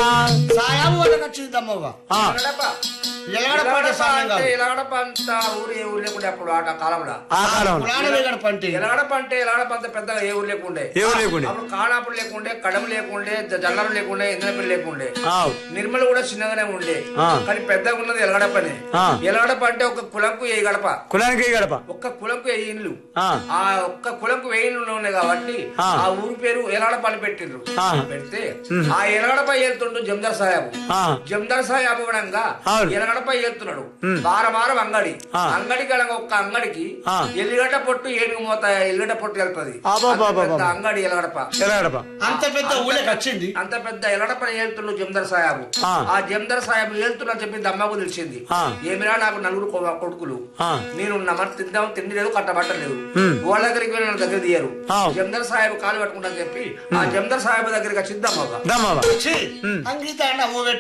సాయాబు వాళ్ళకి వచ్చింది అమ్మవ్వ ఆ, ఎలగడప. ఎలగడపాటి ఎలగడప సమయం అంటే కాదు ఎలగడప అంత ఊరు ఏ ఊరు లేకుండే అప్పుడు ఆ కాలంలో ఆ కాలంలో పురాణ వేగడ పంటి ఎలగడప అంటే ఎలగడప అంత పెద్దగా ఏ ఊరు లేకుండే ఏ ఊరు లేకుండే? అప్పుడు కానాపులు లేకుండే కడమ లేకుండే జల్లలు లేకుండే ఇంద్రపల్లి లేకుండే ఆ, నిర్మల్ కూడా చిన్నగానే ఉండే ఆ. కానీ పెద్దగా ఉన్నది ఎలగడపనే ఆ. ఎలగడప అంటే ఒక కులంకు ఏ గడప కులానికి గడప ఒక్క కులంకు ఏ ఇల్లు ఆ, ఆ ఒక్క కులంకు వెయ్యి ఇళ్ళు ఉన్నాయి కాబట్టి ఆ. ఆ ఊరు పేరు ఎలగడపల్లి పెట్టిండ్రు ఆ. పెడితే ఆ ఎలగడప వెళ్తుండు జమదార్ సాహెబ్ ఆ, జమదార్ సాహెబ్ ఇవ్వడంగా అవును. ఎలగడపై వెళ్తున్నాడు వారం వారం అంగడి ఆ. అంగడికి వెళ్ళగా ఒక్క అంగడికి ఆ. ఎల్లిగడ్డ పొట్టు ఏనుగు మోత ఎల్లిగడ్డ పొట్టు వెళ్తుంది అబ్బబ్బబ్బబ్బ. అంత పెద్ద అంగడి ఎలగడప ఎలా గడప అంత పెద్ద ఊళ్ళకి వచ్చింది అంత పెద్ద ఎలగడపై వెళ్తుండు జమదార్ సాహెబ్ ఆ. ఆ జమదార్ సాహెబ్ వెళ్తున్నా చెప్పి దమ్మకు తెలిసింది ఆ. ఏమిరా నాకు నలుగురు కొ- కొడుకులు ఆ, నేను మరి తిందాం తిండి లేదు కట్టబట్టలేదు ఉమ్. వాళ్ళ దగ్గరికి వెళ్ళి నన్ను దగ్గర తీయరు ఆ. జమదార్ సాహెబ్ కాలు పట్టుకుంటా చెప్పి ఆ జమదార్ సాహెబ్ దగ్గరికి వచ్చిద్దాం దమ్మవ్వ వచ్చి అంగీత అన్న ఊ